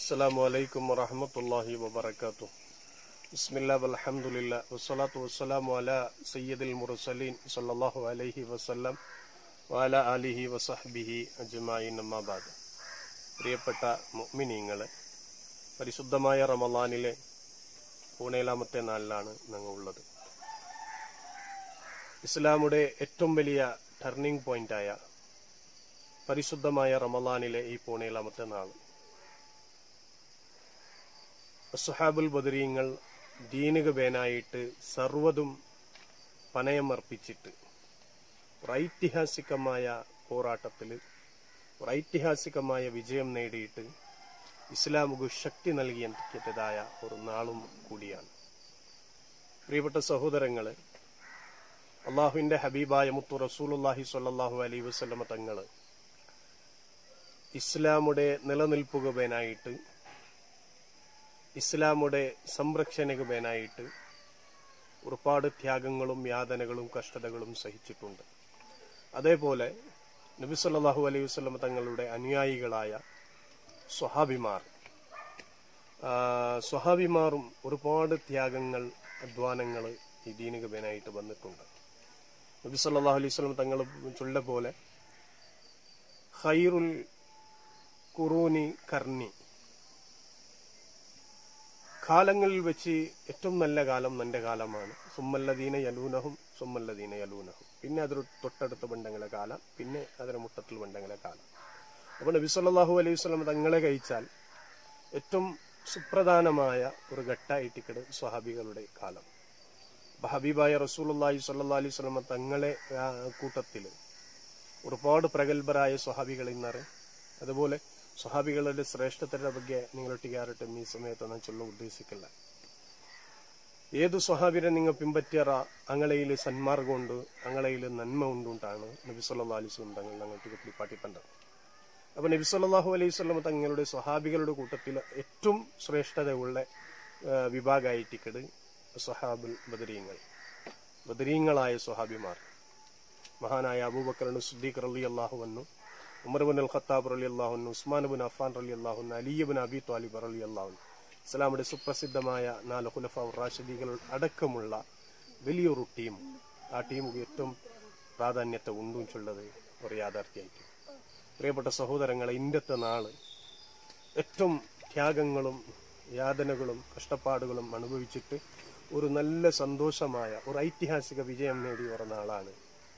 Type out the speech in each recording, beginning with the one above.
السلام عليكم ورحمة الله وبركاته بسم الله والحمد لله والصلاة والسلام على سيد المرسلين صلى الله عليه وسلم وعلى آله وصحبه أجمعين أما بعد പ്രിയപ്പെട്ട മുഅ്മിനീങ്ങളെ പരിശുദ്ധമായ റമദാനിലെ പൂണേലാമത്തെ നാളിലാണ് ഞങ്ങൾ ഉള്ളത് ഇസ്ലാമുടെ ഏറ്റവും വലിയ ടേണിംഗ് പോയിന്റായ പരിശുദ്ധമായ റമദാനിലെ ഈ പൂണേലാമത്തെ നാൾ സുഹാബുൽ ബദരീങ്ങൾ ദീനുക ബേനായിട്ട് സർവ്വതും പണയമർപ്പിച്ചിട്ട് ഐതിഹാസികമായ പോരാട്ടത്തിൽ ഐതിഹാസികമായ വിജയം നേടിയിട്ട് ഇസ്ലാമുക്ക് ശക്തി നൽകിയതായ ഒരു നാളും കൂടിയാണ് പ്രിയപ്പെട്ട സഹോദരങ്ങള് അള്ളാഹുവിന്റെ ഹബീബായ മുത്തു റസൂലുല്ലാഹി സ്വല്ലല്ലാഹു അലൈഹി വസല്ലമ തങ്ങള് ഇസ്ലാമുടെ നിലനിൽപ്പുകബേനായിട്ട് ഇസ്ലാമുടെ സംരക്ഷണകബേനായിട്ട് ഒരുപാട് ത്യാഗങ്ങളും യാതനകളും കഷ്ടതകളും സഹിച്ചിട്ടുണ്ട് അതേപോലെ നബി സല്ലല്ലാഹു അലൈഹി വസല്ലമ തങ്ങളുടെ അനുയായികളായ സ്വഹാബിമാർ ആ, സ്വഹാബിമാറും ഒരുപാട് ത്യാഗങ്ങൾ അധ്വാനങ്ങൾ ഈ ദീനികബേനായിട്ട് വന്നിട്ടുണ്ട് നബി സല്ലല്ലാഹു അലൈഹി വസല്ലം തങ്ങൾ ചൊല്ല പോലെ ഖൈറുൽ ഖുറൂനി കർണി കാലങ്ങളിൽ വെച്ച് ഏറ്റവും നല്ല കാലം നിന്റെ കാലമാണ് സുമ്മല്ലദീന യലൂനഹും സുമ്മല്ലദീന യലൂനഹും പിന്നെ അതൊരു തൊട്ടടുത്ത ബണ്ടങ്ങളെ കാലം പിന്നെ അതിന് മുട്ടത്തിൽ ബണ്ടങ്ങളെ കാലം അപ്പോൾ നബി സല്ലല്ലാഹു അലൈഹി വസല്ലം തങ്ങളെ കഴിച്ചാൽ ഏറ്റവും സുപ്രധാനമായ ഒരു ഘട്ടമായിട്ടിക്കട് സ്വഹാബികളുടെ കാലം അപ്പൊ ഹബീബായ റസൂലുള്ളാഹി സ്വല്ലല്ലാഹു അലൈഹി വസല്ലം തങ്ങളെ ആ, കൂട്ടത്തില് ഒരുപാട് പ്രഗത്ഭരായ സ്വഹാബികൾ ഇന്നറ് അതുപോലെ സ്വഹാബികളുടെ ശ്രേഷ്ഠത്തിന്റെ ಬಗ್ಗೆ നിങ്ങളൊട്ടിക്കാറട്ടെ ഈ സമയത്ത് ഞാൻ ചൊല്ല ഉദ്ദേശിക്കില്ല ഏതു സ്വഹാബിനെ നിങ്ങൾ പിമ്പറ്റിയറ അങ്ങളയിൽ സന്മാർഗമുണ്ട് അങ്ങളയിൽ നന്മ ഉണ്ടുണ്ടാണ് നബി സല്ലല്ലാഹു അലൈഹി വസല്ലം തങ്ങൾ ഞങ്ങൾക്ക് കുളിപ്പാട്ടിപ്പണ്ടത് അപ്പൊ നബി സല്ലല്ലാഹു അലൈഹി വസല്ലം തങ്ങളുടെ സ്വഹാബികളുടെ കൂട്ടത്തിൽ ഏറ്റവും ശ്രേഷ്ഠതയുള്ള ആ, വിഭാഗമായിട്ടിക്കട് സ്വഹാബുൽ ബദരീങ്ങൾ ബദരീങ്ങളായ സ്വഹാബിമാർ മഹാനായ അബൂബക്കറിന് സുദ്ദീഖ് റലി അള്ളാഹുവന്നു ഉമർബുൻ അൽ ഖത്താബ് റലി അള്ളാഹുന്നു ഉസ്മാൻ ബുൻ അഫാൻ റലി അള്ളാഹുന്നു അലിയബുൻ അബി ത്വാലിബ് റലി അള്ളാഹുൻ ഇസ്ലാമിന്റെ സുപ്രസിദ്ധമായ നാല് ഖുലഫ റാഷിദീകൾ അടക്കമുള്ള വലിയൊരു ടീം ആ ടീമുക്ക് ഏറ്റവും പ്രാധാന്യത്തെ ഉണ്ടും ചൊല്ലത് ഒരു യാഥാർത്ഥ്യമായിട്ട് പ്രിയപ്പെട്ട സഹോദരങ്ങളെ ഇന്നത്തെ നാള് ഏറ്റവും ത്യാഗങ്ങളും യാതനകളും കഷ്ടപ്പാടുകളും അനുഭവിച്ചിട്ട് ഒരു നല്ല സന്തോഷമായ ഒരു ഐതിഹാസിക വിജയം നേടി വന്ന നാളാണ്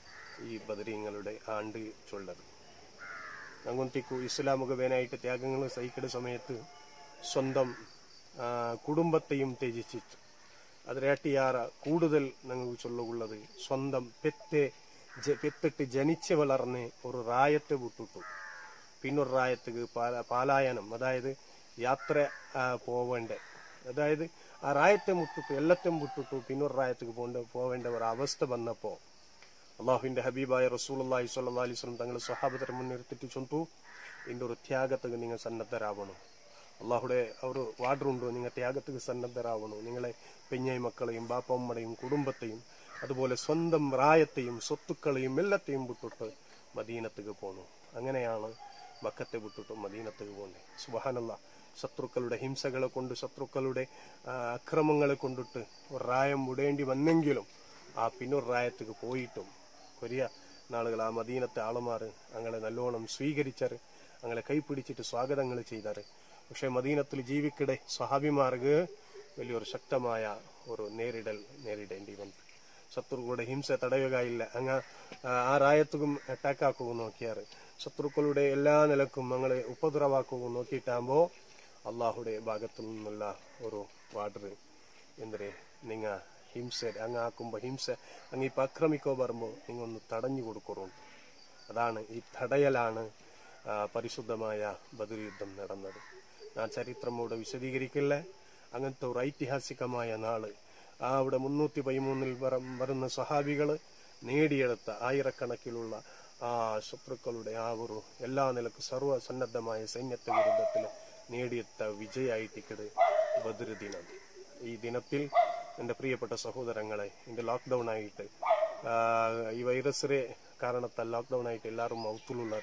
ഈ ബദരീങ്ങളുടെ ആണ്ട് ചൊല്ലത് അങ്ങോട്ടേക്കു ഇസ്ലാമുഖവേനായിട്ട് ത്യാഗങ്ങൾ സഹിക്കുന്ന സമയത്ത് സ്വന്തം ആ, കുടുംബത്തെയും ത്യജിച്ചിട്ട് അതിരട്ടിയാറ കൂടുതൽ ഞങ്ങൾക്ക് ചൊല്ലുള്ളത് സ്വന്തം പെത്തെ ജ- പെത്തിട്ട് ജനിച്ച് വളർന്ന് ഒരു റായത്തെ വിട്ടിട്ടു പിന്നൊരു റായത്തേക്ക് പാല- പാലായനം അതായത് യാത്ര ആ, പോവേണ്ട അതായത് ആ റായത്തെ മുട്ടിട്ടു എല്ലാത്തും വിട്ടിട്ടു പിന്നൊരു റായത്തേക്ക് പോകേണ്ട പോവേണ്ട ഒരു അവസ്ഥ വന്നപ്പോ അള്ളാഹുവിന്റെ ഹബീബായ റസൂലി സ്വല്ലാ അലിസ്ലം തങ്ങൾ സ്വഹാബത്തരെ മുൻനിർത്തിട്ട് ചൊന്തു ഇതിന്റെ ഒരു ത്യാഗത്തിന് നിങ്ങൾ സന്നദ്ധരാവണം അള്ളാഹുടെ ഒരു വാർഡറുണ്ടോ നിങ്ങൾ ത്യാഗത്തിന് സന്നദ്ധരാവണം നിങ്ങളെ പെഞ്ഞായി മക്കളെയും ബാപ്പമ്മയുടെയും കുടുംബത്തെയും അതുപോലെ സ്വന്തം റായത്തെയും സ്വത്തുക്കളെയും എല്ലാത്തെയും വിട്ടിട്ട് മദീനത്തേക്ക് പോന്നു അങ്ങനെയാണ് മക്കത്തെ വിട്ടിട്ട് മദീനത്തേക്ക് പോകണ്ടേ സുബഹാനല്ല ശത്രുക്കളുടെ ഹിംസകളെ കൊണ്ട് ശത്രുക്കളുടെ ആ, അക്രമങ്ങളെ കൊണ്ടിട്ട് ഒരു റായം വിടേണ്ടി വന്നെങ്കിലും ആ പിന്നൊരു റായത്തേക്ക് പോയിട്ടും കൊറിയ നാളുകൾ ആ മദീനത്തെ ആളുമാറ് അങ്ങളെ നല്ലോണം സ്വീകരിച്ചാറ് അങ്ങളെ കൈപ്പിടിച്ചിട്ട് സ്വാഗതങ്ങൾ ചെയ്താറ് പക്ഷെ മദീനത്തിൽ ജീവിക്കിടെ സ്വഹാബിമാർക്ക് വലിയൊരു ശക്തമായ ഒരു നേരിടൽ നേരിടേണ്ടി വന്നു ശത്രുക്കളുടെ ഹിംസ തടയുകയില്ല അങ്ങ് ആ, ആ റായത്തുക്കും അറ്റാക്ക് ആക്കുകയും നോക്കിയാറ് ശത്രുക്കളുടെ എല്ലാ നിലക്കും ഞങ്ങളെ ഉപദ്രവാക്കുകയും നോക്കിയിട്ടാകുമ്പോ അള്ളാഹുടെ ഭാഗത്തു നിന്നുള്ള ഒരു വാർഡർ എന്തരേ നിങ്ങ ഹിംസ അങ്ങ് ആക്കുമ്പോ ഹിംസ അങ്ങ് ഇപ്പൊ ആക്രമിക്കോ പറയുമ്പോ നിങ്ങൾ ഒന്ന് തടഞ്ഞു കൊടുക്കുറുണ്ട് അതാണ് ഈ തടയലാണ് ആ, പരിശുദ്ധമായ ബദർ യുദ്ധം നടന്നത് ഞാൻ ചരിത്രം ഇവിടെ വിശദീകരിക്കില്ല അങ്ങനത്തെ ഒരു ഐതിഹാസികമായ നാള് ആ അവിടെ മുന്നൂറ്റി പതിമൂന്നിൽ വര- വരുന്ന സഹാബികള് നേടിയെടുത്ത ആയിരക്കണക്കിലുള്ള ആ ശത്രുക്കളുടെ ആ ഒരു എല്ലാ നിലക്കും സർവ്വസന്നദ്ധമായ സൈന്യത്തെ വിരുദ്ധത്തിൽ നേടിയെടുത്ത വിജയായിട്ടിക്കട് ബദർ ദിനം ഈ ദിനത്തിൽ എൻ്റെ പ്രിയപ്പെട്ട സഹോദരങ്ങളെ ഇതിന്റെ ലോക്ക്ഡൗൺ ആയിട്ട് ആ, ഈ വൈറസിനെ കാരണത്താൽ ലോക്ക്ഡൗൺ ആയിട്ട് എല്ലാവരും മൗത്തിലുള്ളവർ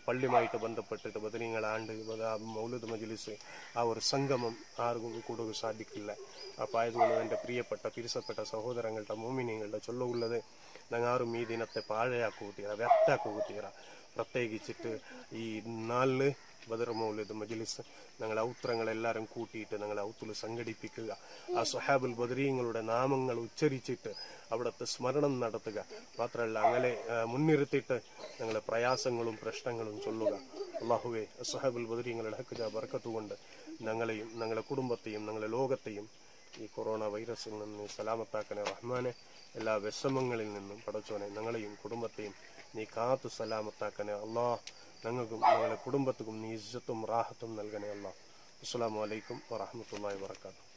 പള്ളിയുമായിട്ട് ബന്ധപ്പെട്ടിട്ട് ബദരീങ്ങൾ ആണ്ട് ബദ- മൗലൂദ് മജ്ലിസ് ആ ഒരു സംഗമം ആർക്കും കൂടുക സാധിക്കില്ല അപ്പൊ ആയതുകൊണ്ട് എൻ്റെ പ്രിയപ്പെട്ട പിരിസപ്പെട്ട സഹോദരങ്ങളുടെ മോമിനിങ്ങളുടെ ചൊല്ലുള്ളത് ഞങ്ങാറും ഈ ദിനത്തെ പാഴയാക്കുക വ്യക്താക്കുക പ്രത്യേകിച്ചിട്ട് ഈ നാലില് ബദർ മൗലൂദ് മജ്ലിസ് ഞങ്ങൾ ഔത്രങ്ങളെല്ലാവരും കൂട്ടിയിട്ട് ഞങ്ങൾ ഔത്തുൽ സംഘടിപ്പിക്കുക ആ സുഹാബുൽ ബദരീങ്ങളുടെ നാമങ്ങൾ ഉച്ചരിച്ചിട്ട് അവിടുത്തെ സ്മരണം നടത്തുക മാത്രമല്ല അങ്ങനെ ആ, മുൻനിർത്തിയിട്ട് ഞങ്ങളെ പ്രയാസങ്ങളും പ്രശ്നങ്ങളും ചൊല്ലുക അള്ളാഹുവെ സുഹാബുൽ ബദരീങ്ങളുടെ ഹക്കുജ ബർക്കത്തുകൊണ്ട് ഞങ്ങളെയും ഞങ്ങളുടെ കുടുംബത്തെയും ഞങ്ങളുടെ ലോകത്തെയും ഈ കൊറോണ വൈറസിൽ നിന്ന് സലാമത്താക്കണേ റഹ്മാനെ എല്ലാ വിഷമങ്ങളിൽ നിന്നും പടച്ചോനെ ഞങ്ങളെയും കുടുംബത്തെയും നീ കാത്തു സലാമത്താക്കണേ അള്ളാ ഞങ്ങൾക്കും ഞങ്ങളുടെ കുടുംബത്തിനും നീ ഇജ്ജത്തും റാഹത്തും നൽകണേ അള്ളാഹ് അസ്സാം വലൈക്കും വാഹമത്തല്ലാ വാത്തു